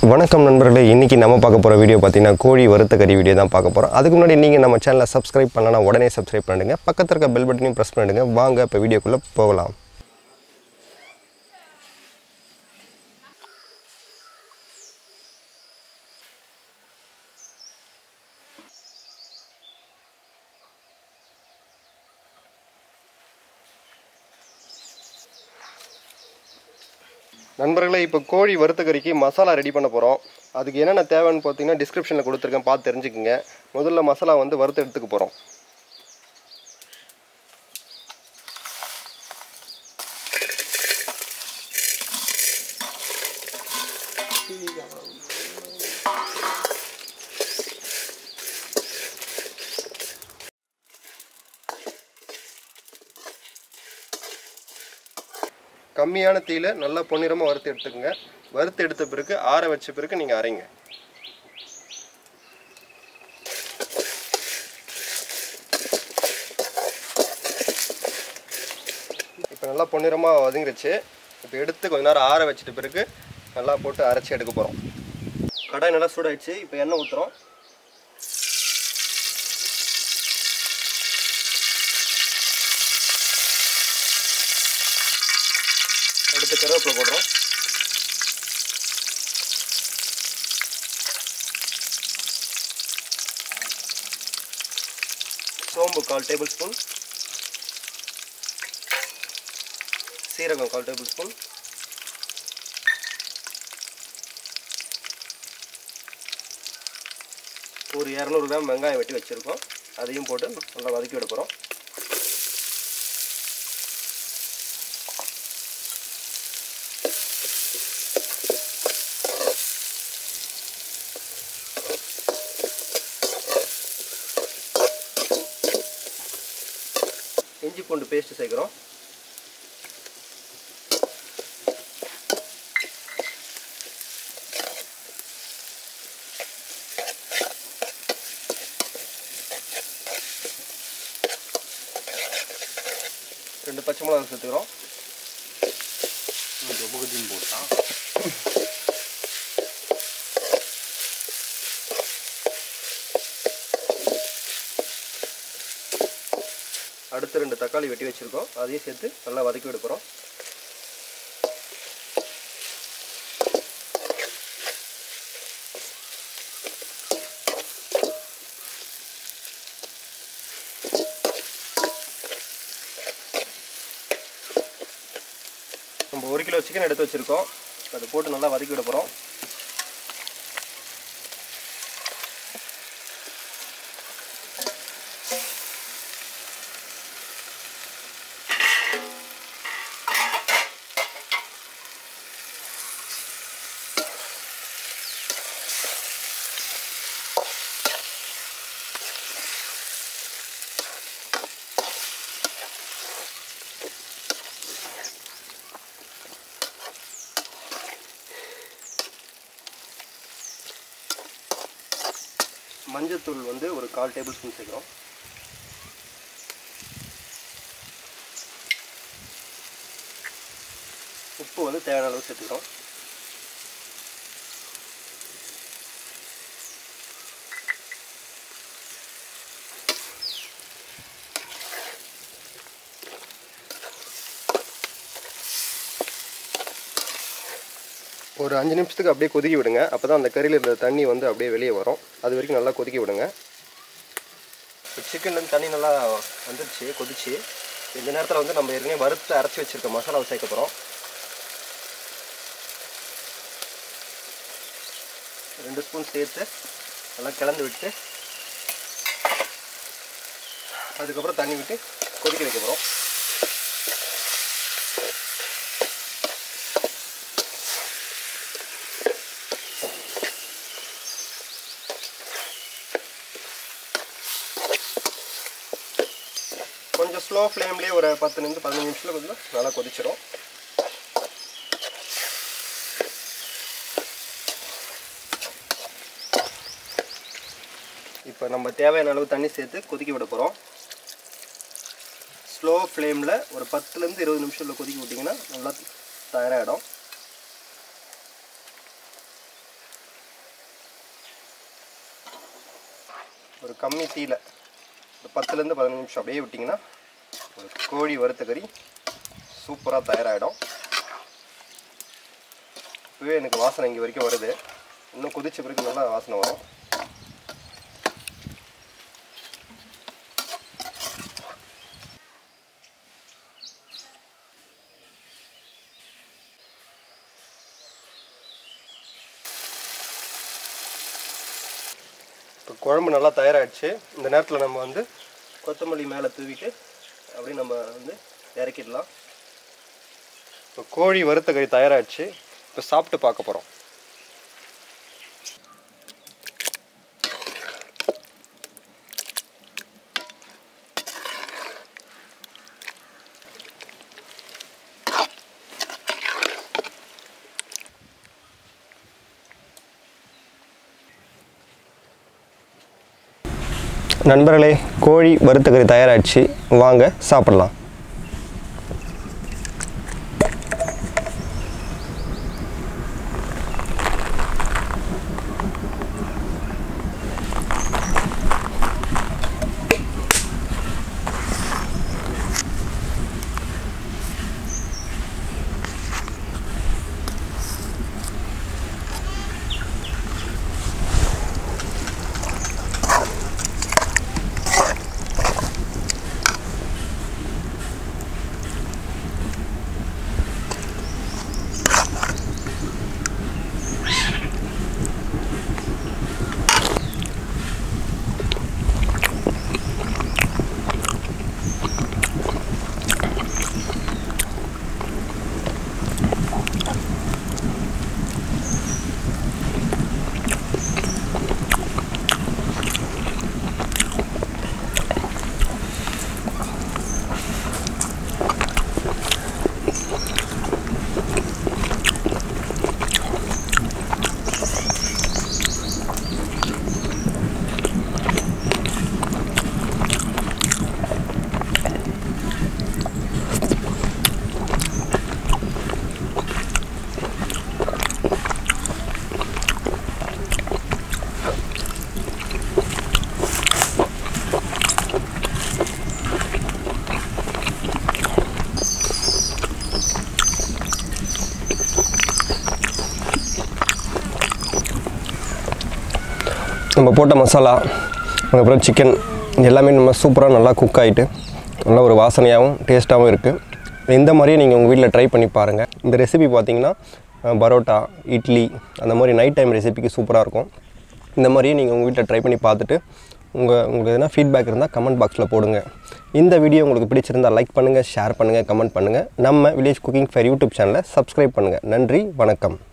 வணக்கம் நண்பர்களே இன்றைக்கி நம்ம பார்க்க போகிற வீடியோ பார்த்தீங்கன்னா கோழி வறுத்த கறி வீடியோ தான் பார்க்க போகிறோம் அதுக்கு முன்னாடி நீங்கள் நம்ம சேனலை சப்ஸ்கிரைப் பண்ணலன்னா உடனே சப்ஸ்கிரைப் பண்ணிடுங்க பக்கத்தில் இருக்க பெல் பட்டனையும் ப்ரெஸ் பண்ணிடுங்க வாங்க இப்போ வீடியோக்குள்ளே போகலாம் நண்பர்களே இப்போ கோழி வறுத்த கறிக்கு மசாலா ரெடி பண்ண போகிறோம் அதுக்கு என்னென்ன தேவைன்னு பார்த்தீங்கன்னா டிஸ்கிரிப்ஷனில் கொடுத்துருக்கேன் பார்த்து தெரிஞ்சுக்குங்க முதல்ல மசாலா வந்து வறுத்து எடுத்துக்க போகிறோம் கம்மியான தீயில நல்லா பொன்னிறமாக வறுத்து எடுத்துக்கோங்க வறுத்து எடுத்த பிறகு ஆற வச்ச பிறகு நீங்கள் அரைங்க இப்போ நல்லா பொன்னிறமாக வதங்கிருச்சு இப்போ எடுத்து கொஞ்ச நேரம் ஆற வச்சிட்ட பிறகு நல்லா போட்டு அரைச்சி எடுக்க போகிறோம் கடாய் நல்லா சூடாயிடுச்சு இப்போ எண்ணெய் ஊற்றுறோம் அடுத்து கருவேப்பிலை போடுறோம் சோம்பு கால் டேபிள் ஸ்பூன் சீரகம் கால் டேபிள் ஸ்பூன் ஒரு இரநூறு கிராம் வெங்காயம் வெட்டி வச்சுருக்கோம் அதையும் போட்டு நல்லா வதக்கி விட போகிறோம் இஞ்சி பூண்டு பேஸ்ட் சேர்க்குறோம் ரெண்டு பச்சை மிளகாய் சேர்த்துக்கிறோம் பகுதியும் போட்டான் அடுத்து ரெண்டு தக்காளி வெட்டி வச்சுருக்கோம் அதையும் சேர்த்து நல்லா வதக்கி விட போகிறோம் நம்ம ஒரு கிலோ சிக்கன் எடுத்து வச்சுருக்கோம் அதை போட்டு நல்லா வதக்கி விட போகிறோம் மஞ்சத்தூள் வந்து ஒரு கால் டேபிள் ஸ்பூன் சேர்க்குறோம் உப்பு வந்து தேவையான அளவு சேர்த்துக்கிறோம் ஒரு அஞ்சு நிமிஷத்துக்கு அப்படியே கொதிக்க விடுங்க அப்போ தான் அந்த கறியில் இருந்த தண்ணி வந்து அப்படியே வெளியே வரும் அது வரைக்கும் நல்லா கொதிக்க விடுங்க சிக்கன்லேருந்து தண்ணி நல்லா வந்துருச்சு கொதிச்சு இந்த நேரத்தில் வந்து நம்ம ஏற்கனவே வறுத்து அரைச்சி வச்சுருக்க மசாலாவை சேர்க்க போகிறோம் ரெண்டு ஸ்பூன் சேர்த்து நல்லா கிளந்து விட்டு அதுக்கப்புறம் தண்ணி விட்டு கொதிக்க வைக்க போகிறோம் கொஞ்சம் ஸ்லோ ஃப்ளேம்லேயே ஒரு பத்து நிமிஷம் பதினஞ்சு நிமிஷத்தில் கொஞ்சம் நல்லா கொதிச்சிடும் இப்போ நம்ம தேவையான அளவு தண்ணி சேர்த்து கொதிக்க விட போகிறோம் ஸ்லோ ஃப்ளேமில் ஒரு பத்துலேருந்து இருபது நிமிஷத்தில் கொதிக்க விட்டிங்கன்னா நல்லா தயாராகிடும் ஒரு கம்மி தீயில் ஒரு பத்துலேருந்து பதினஞ்சு நிமிஷம் அப்படியே விட்டிங்கன்னா ஒரு கோழி வறுத்த கறி சூப்பராக தயாராகிடும் இப்போவே எனக்கு வாசனை இங்கே வரைக்கும் வருது இன்னும் கொதிச்ச பிறகு நல்லா வாசனை வரும் இப்போ குழம்பு நல்லா தயாராகிடுச்சு இந்த நேரத்தில் நம்ம வந்து கொத்தமல்லி மேலே தூவிட்டு அப்படியே நம்ம வந்து இறக்கிடலாம் இப்போ கோழி வறுத்த கறி தயாராகிடுச்சு இப்போ சாப்பிட்டு பார்க்க போகிறோம் நண்பர்களே கோழி வறுத்த கறி தயாராகிடுச்சு வாங்க சாப்பிடலாம் நம்ம போட்ட மசாலா அதுக்கப்புறம் சிக்கன் எல்லாமே நம்ம சூப்பராக நல்லா குக் ஆகிட்டு நல்ல ஒரு வாசனையாகவும் டேஸ்ட்டாகவும் இருக்குது இந்த மாதிரியே நீங்கள் உங்கள் வீட்டில் ட்ரை பண்ணி பாருங்கள் இந்த ரெசிபி பார்த்தீங்கன்னா அஹ், பரோட்டா இட்லி அந்த மாதிரி நைட் டைம் ரெசிபிக்கு சூப்பராக இருக்கும் இந்த மாதிரியே நீங்கள் உங்கள் வீட்டில் ட்ரை பண்ணி பார்த்துட்டு உங்கள் உங்களுக்கு எதனா ஃபீட்பேக் இருந்தால் கமெண்ட் பாக்ஸில் போடுங்க இந்த வீடியோ உங்களுக்கு பிடிச்சிருந்தா லைக் பண்ணுங்கள் ஷேர் பண்ணுங்கள் கமெண்ட் பண்ணுங்கள் நம்ம வில்லேஜ் குக்கிங் ஃபேர் யூடியூப் சேனலை சப்ஸ்கிரைப் பண்ணுங்கள் நன்றி வணக்கம்